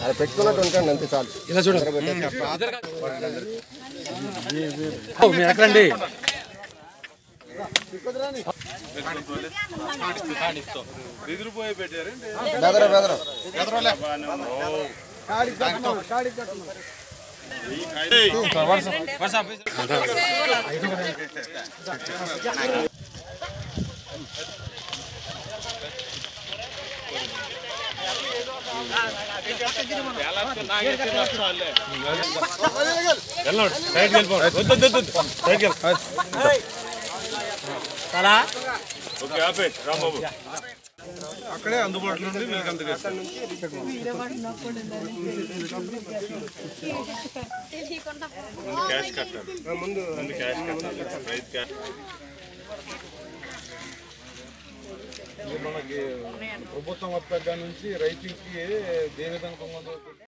అది పెట్టుకున్నట్టు ఉంటాను అంతే చాలు ఇలా చూడండి మీరు ఎక్కడండి బెదర బెదర అక్కడే అందుబాటులో ఉంది మీకు అందుకే క్యాష్ కట్టాలి ముందు క్యాష్ కట్టాలి రైతు క్యాష్ మనకి ప్రభుత్వం వద్ద నుంచి రైతుకి ఏ విధంగా